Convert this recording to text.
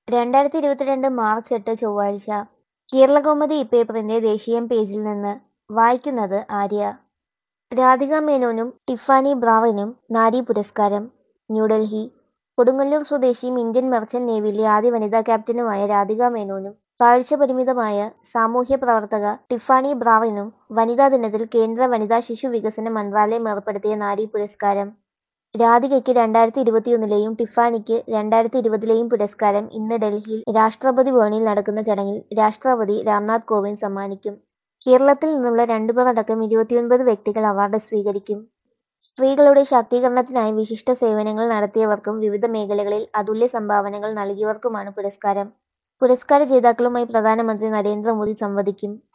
രണ്ടായിരത്തി ഇരുപത്തിരണ്ട് മാർച്ച് എട്ട് ചൊവ്വാഴ്ച കേരളകൗമുദി ഇപ്പേപ്പറിന്റെ ദേശീയം പേജിൽ നിന്ന് വായിക്കുന്നത് ആര്യ രാധിക മേനോനും ടിഫാനി ബ്രാറിനും നാരി പുരസ്കാരം ന്യൂഡൽഹി കൊടുങ്ങല്ലൂർ സ്വദേശിയും ഇന്ത്യൻ മെർച്ചന്റ് നേവിയിലെ ആദ്യ വനിതാ ക്യാപ്റ്റനുമായ രാധിക മേനോനും കാഴ്ച പരിമിതമായ സാമൂഹ്യ പ്രവർത്തക ടിഫാനി ബ്രാറിനും വനിതാ ദിനത്തിൽ കേന്ദ്ര വനിതാ ശിശു വികസന മന്ത്രാലയം ഏർപ്പെടുത്തിയ നാരി പുരസ്കാരം രാധികയ്ക്ക് രണ്ടായിരത്തി ഇരുപത്തിയൊന്നിലെയും ടിഫാനിക്ക് രണ്ടായിരത്തി ഇരുപതിലെയും പുരസ്കാരം ഇന്ന് ഡൽഹിയിൽ രാഷ്ട്രപതി ഭവനിൽ നടക്കുന്ന ചടങ്ങിൽ രാഷ്ട്രപതി രാംനാഥ് കോവിന്ദ് സമ്മാനിക്കും കേരളത്തിൽ നിന്നുള്ള രണ്ടുപേർ അടക്കം ഇരുപത്തിയൊൻപത് വ്യക്തികൾ അവാർഡ് സ്വീകരിക്കും സ്ത്രീകളുടെ ശാക്തീകരണത്തിനായി വിശിഷ്ട സേവനങ്ങൾ നടത്തിയവർക്കും വിവിധ മേഖലകളിൽ അതുല്യ സംഭാവനകൾ നൽകിയവർക്കുമാണ് പുരസ്കാരം പുരസ്കാര ജേതാക്കളുമായി പ്രധാനമന്ത്രി നരേന്ദ്രമോദി സംവദിക്കും